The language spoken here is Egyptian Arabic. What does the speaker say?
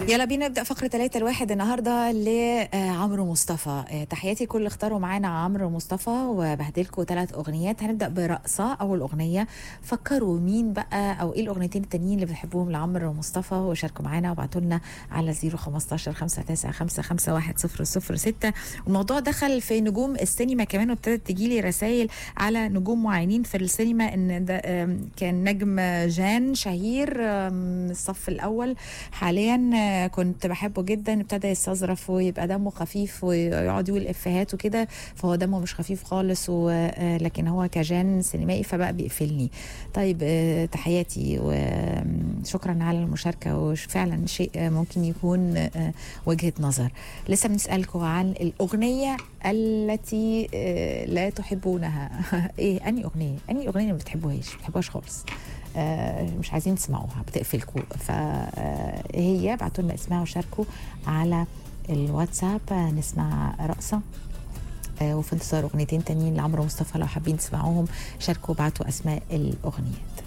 يلا بينا نبدا فقره ثلاثة الواحد النهارده لعمرو مصطفى آه، تحياتي كل اللي اختاروا معانا عمرو مصطفى وبهدلكوا ثلاث اغنيات هنبدا برقصه اول اغنيه فكروا مين بقى او ايه الاغنيتين التانيين اللي بتحبوهم لعمرو مصطفى وشاركوا معانا وابعتوا لنا على 015 595 ستة والموضوع دخل في نجوم السينما كمان وابتدت تجي لي رسائل على نجوم معينين في السينما ان ده آم، كان نجم جان شهير آم، الصف الاول حاليا آه، كنت بحبه جدا ابتدى يستظرف ويبقى دمه خفيف ويقعد يقول افيهات وكده فهو دمه مش خفيف خالص و- آه، لكن هو كجان سينمائي فبقى بيقفلني طيب آه، تحياتي وشكرا على المشاركه وفعلا شيء آه، ممكن يكون آه، وجهه نظر لسه بنسالكم عن الاغنيه التي آه، لا تحبونها ايه اني اغنيه اني اغنيه ما بتحبوهاش ما بتحبوهاش خالص آه، مش عايزين تسمعوها بتقفلكم فهي ابعتوا لنا اسمها وشاركوا على الواتساب آه، نسمع رقصه آه، وفي انتظار اغنيتين تانيين لعمرو مصطفى لو حابين تسمعوهم شاركوا وابعتوا اسماء الاغنيات